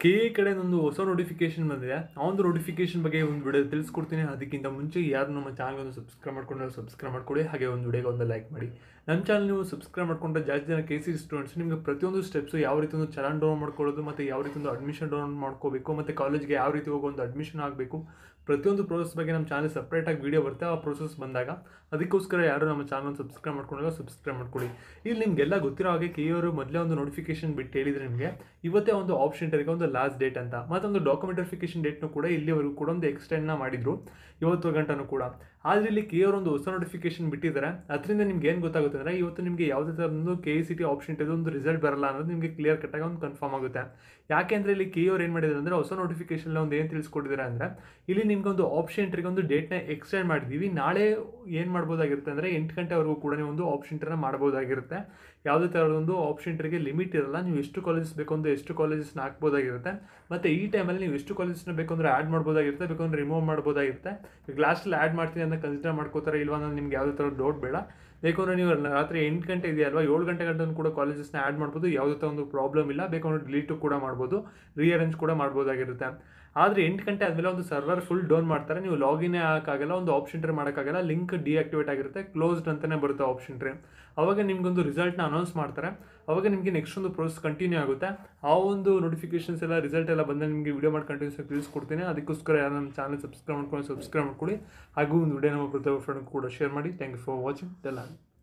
K A ಕಡೆದೊಂದು ಹೊಸ notification ಬಂದಿದೆ ಆ ಒಂದು ನೋಟಿಫಿಕೇಶನ್ ಬಗ್ಗೆ ಒಂದು ವಿಡಿಯೋ ತಿಳಿಸ್ಕೊಡ್ತೀನಿ ಅದಕ್ಕಿಂತ ಮುಂಚೆ ಯಾರು ನಮ್ಮ ಚಾನಲ್ಗೆ ಒಂದು ಸಬ್ಸ್ಕ್ರೈಬ್ ಮಾಡ್ಕೊಂಡ್ರೆ ಸಬ್ಸ್ಕ್ರೈಬ್ ಮಾಡ್ಕೊಳ್ಳಿ ಹಾಗೆ ಒಂದು ವಿಡಿಯೋಗೆ ಒಂದು ಲೈಕ್ ಮಾಡಿ ನಮ್ಮ ಚಾನಲ್ ನೀವು ಸಬ್ಸ್ಕ್ರೈಬ್ ಮಾಡ್ಕೊಂಡ್ರೆ ಜಾಸ್ತಿ ಜನ ಕೆ ಸಿ ಸ್ಟೂಡೆಂಟ್ಸ್ ನಿಮಗೆ ಪ್ರತಿಯೊಂದು ಸ್ಟೆಪ್ಸು ಯಾವ ರೀತಿ ಒಂದು ಚಲನ್ ಡೌನ್ ಮಾಡ್ಕೊಳ್ಳೋದು ಮತ್ತು ಯಾವ ರೀತಿ ಒಂದು ಅಡ್ಮಿಷನ್ ಡೌನ್ ಮಾಡ್ಕೋಬೇಕು ಮತ್ತು ಕಾಲೇಜ್ಗೆ ಯಾವ ರೀತಿ ಹೋಗಿ ಒಂದು ಅಡ್ಮಿಷನ್ ಆಗಬೇಕು ಪ್ರತಿಯೊಂದು ಪ್ರೋಸೆಸ್ ಬಗ್ಗೆ ನಮ್ಮ ಚಾನಲ್ ಸಪ್ರೇಟಾಗಿ ವೀಡಿಯೋ ಬರುತ್ತೆ ಆ ಪ್ರೋಸೆಸ್ ಬಂದಾಗ ಅದಕ್ಕೋಸ್ಕರ ಯಾರು ನಮ್ಮ ಚಾನಲ್ ಸಬ್ಸ್ಕ್ರೈಬ್ ಮಾಡ್ಕೊಂಡಾಗ ಸಬ್ಸ್ಕ್ರೈಬ್ ಮಾಡ್ಕೊಳ್ಳಿ ಇಲ್ಲಿ ನಿಮಗೆಲ್ಲ ಗೊತ್ತಿರೋ ಹಾಗೆ ಕೆ ಅವರು ಮೊದಲೇ ಒಂದು ನೋಟಿಫಿಕೇಶನ್ ಬಿಟ್ಟು ಹೇಳಿದ್ರೆ ನಿಮಗೆ ಇವತ್ತೇ ಒಂದು ಆಪ್ಷನ್ ಟರಿಗೆ ಒಂದು ಲಾಸ್ಟ್ ಡೇಟ್ ಅಂತ ಮತ್ತೊಂದು ಡಾಕ್ಯುಮೆಂಟ್ ವೆರಿಫಿಕೇಶನ್ ಡೇಟ್ನು ಕೂಡ ಇಲ್ಲಿವರೆಗೂ ಕೂಡ ಒಂದು ಎಕ್ಸ್ಟೆಂಡ್ನ ಮಾಡಿದ್ರು ಇವತ್ತು ಗಂಟನೂ ಕೂಡ ಆದರೆ ಇಲ್ಲಿ ಕೆ ಅವರು ಒಂದು ಹೊಸ ನೋಟಿಫಿಕೇಶನ್ ಬಿಟ್ಟಿದ್ದಾರೆ ಅದರಿಂದ ನಿಮ್ಗೆ ಏನು ಗೊತ್ತಾಗುತ್ತೆ ಅಂದರೆ ಇವತ್ತು ನಿಮಗೆ ಯಾವುದೇ ಥರದೊಂದು ಕೆ ಸಿ ಟಿ ಆಪ್ಷನ್ ಇದೆ ಒಂದು ರಿಸಲ್ಟ್ ಬರಲ್ಲ ಅನ್ನೋದು ನಿಮಗೆ ಕ್ಲಿಯರ್ ಕಟ್ಟಾಗಿ ಒಂದು ಕನ್ಫರ್ಮ್ ಆಗುತ್ತೆ ಯಾಕೆಂದರೆ ಇಲ್ಲಿ ಕೆ ಅವ್ರು ಏನು ಮಾಡಿದ್ದಾರೆ ಅಂದರೆ ಹೊಸ ನೋಟಿಫಿಕೇಶನ್ ಒಂದು ಏನು ತಿಳಿಸ್ಕೊಟ್ಟಿದ್ದಾರೆ ಅಂದರೆ ಇಲ್ಲಿ ನಿಮ್ಗೆ ಒಂದು ಆಪ್ಷನ್ ಟ್ರಿಗೆ ಒಂದು ಡೇಟ್ನ ಎಕ್ಸ್ಟೆಂಡ್ ಮಾಡಿದ್ದೀವಿ ನಾಳೆ ಏನು ಮಾಡ್ಬೋದಾಗಿರುತ್ತೆ ಅಂದರೆ ಎಂಟು ಗಂಟೆವರೆಗೂ ಕೂಡ ನೀವು ಒಂದು ಆಪ್ಷನ್ ಟ್ರನ್ನ ಮಾಡ್ಬೋದಾಗಿರುತ್ತೆ ಯಾವುದೇ ಥರದೊಂದು ಆಪ್ಷನ್ ಟ್ರಿಗೆ ಲಿಮಿಟ್ ಇರಲ್ಲ ನೀವು ಎಷ್ಟು ಕಾಲೇಜಸ್ ಬೇಕು ಅಂದರೆ ಎಷ್ಟು ಕಾಲೇಜಸ್ನ ಹಾಕ್ಬೋದಾಗಿರುತ್ತೆ ಮತ್ತು ಈ ಟೈಮಲ್ಲಿ ನೀವು ಎಷ್ಟು ಕಾಲೇಜಸ್ನ ಬೇಕು ಅಂದರೆ ಆ್ಯಡ್ ಮಾಡ್ಬೋದಾಗಿರುತ್ತೆ ಬೇಕಂದ್ರೆ ರಿಮೂವ್ ಮಾಡ್ಬೋದಾಗಿರುತ್ತೆ ಈಗ ಲಾಸ್ಟಲ್ಲಿ ಆ್ಯಡ್ ಮಾಡ್ತೀನಿ ಅಂತ ಕನ್ಸಿಡರ್ ಮಾಡ್ಕೋತಾರೆ ಇಲ್ವಾ ಅನ್ನೋದು ನಿಮ್ಗೆ ಯಾವುದೇ ಥರ ಡೌಟ್ ಬೇಡ ಬೇಕಂದ್ರೆ ನೀವು ರಾತ್ರಿ ಎಂಟು ಗಂಟೆ ಇದೆಯಲ್ವಾ ಏಳು ಗಂಟೆ ಗಂಟೆ ಕೂಡ ಕಾಲೇಜಸ್ನ ಆ್ಯಡ್ ಮಾಡ್ಬೋದು ಯಾವುದೇ ಥರ ಒಂದು ಪ್ರಾಬ್ಲಮ್ ಇಲ್ಲ ಬೇಕಂದ್ರೆ ಡಿಲೀಟು ಕೂಡ ಮಾಡ್ಬೋದು ರೀಅರೇಂಜ್ ಕೂಡ ಮಾಡ್ಬೋದಾಗಿರುತ್ತೆ ಆದರೆ ಎಂಟು ಗಂಟೆ ಆದಮೇಲೆ ಒಂದು ಸರ್ವರ್ ಫುಲ್ ಡೌನ್ ಮಾಡ್ತಾರೆ ನೀವು ಲಾಗಿನ್ ಹಾಕಾಗಲ್ಲ ಒಂದು ಆಪ್ಷನ್ ಟ್ರೇ ಮಾಡೋಕ್ಕಾಗಲ್ಲ ಲಿಂಕ್ ಡಿಆಕ್ಟಿವೇಟ್ ಆಗಿರುತ್ತೆ ಕ್ಲೋಸ್ಡ್ ಅಂತಲೇ ಬರುತ್ತೆ ಆಪ್ಷನ್ ಟ್ರೇ ಅವಾಗ ನಿಮ್ಗೊಂದು ರಿಸಲ್ಟ್ನ ಅನೌನ್ಸ್ ಮಾಡ್ತಾರೆ ಅವಾಗ ನಿಮಗೆ ನೆಕ್ಸ್ಟ್ ಒಂದು ಪ್ರೋಸೆಸ್ ಕಂಟಿನ್ಯೂ ಆಗುತ್ತೆ ಆ ಒಂದು ನೋಟಿಫಿಕೇಶನ್ಸ್ ಎಲ್ಲ ರಿಸಲ್ಟ್ ಎಲ್ಲ ಬಂದಾಗ ನಿಮಗೆ ವಿಡಿಯೋ ಮಾಡಿ ಕಂಟಿನ್ಯೂಸ್ ಆಗಿ ತಿಳಿಸ್ಕೊಡ್ತೀನಿ ಅದಕ್ಕೋಸ್ಕರ ಯಾರು ನಮ್ಮ ಚಾನಲ್ ಸಬ್ಸ್ಕ್ರೈಬ್ ಮಾಡ್ಕೊಂಡು ಸಬ್ಸ್ಕ್ರೈಬ್ ಮಾಡ್ಕೊಳ್ಳಿ ಹಾಗೂ ಒಂದು ವಿಡಿಯೋ ನಮ್ಮ ಪ್ರತಿ ಫ್ರೆಂಡ್ ಕೂಡ ಶೇರ್ ಮಾಡಿ thank you for watching tell